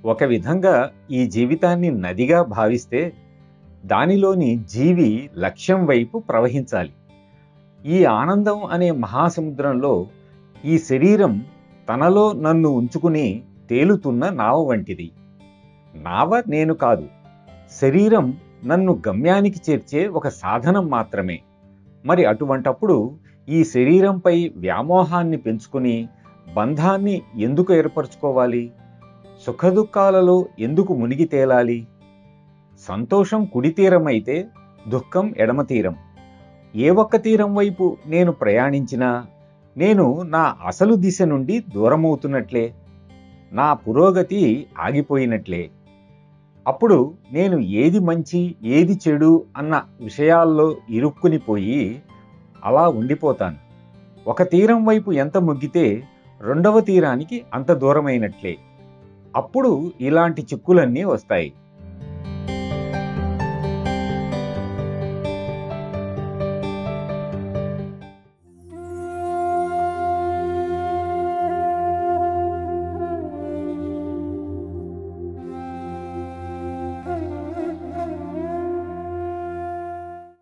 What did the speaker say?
ఒక విధంగా ఈ జీవితాన్ని నదిగా భావిస్తే దానిలోని జీవి లక్ష్యం వైపు ప్రవహించాలి ఈ ఆనందం అనే మహాసముద్రంలో ఈ శరీరం తనలో నన్ను ఉంచుకుని తేలుతున్న నావ వంటిది నావ నేను కాదు శరీరం నన్ను గమ్యానికి చేర్చే ఒక సాధనం మాత్రమే మరి అటువంటప్పుడు ఈ శరీరంపై వ్యామోహాన్ని పెంచుకుని బంధాన్ని ఎందుకు ఏర్పరచుకోవాలి సుఖదుఖాలలో ఎందుకు మునిగి తేలాలి సంతోషం కుడి తీరమైతే దుఃఖం ఎడమ తీరం ఏ ఒక్క తీరం వైపు నేను ప్రయాణించినా నేను నా అసలు దిశ నుండి దూరమవుతున్నట్లే నా పురోగతి ఆగిపోయినట్లే అప్పుడు నేను ఏది మంచి ఏది చెడు అన్న విషయాల్లో ఇరుక్కుని పోయి అలా ఉండిపోతాను ఒక తీరం వైపు ఎంత ముగ్గితే రెండవ తీరానికి అంత దూరమైనట్లే అప్పుడు ఇలాంటి చిక్కులన్నీ వస్తాయి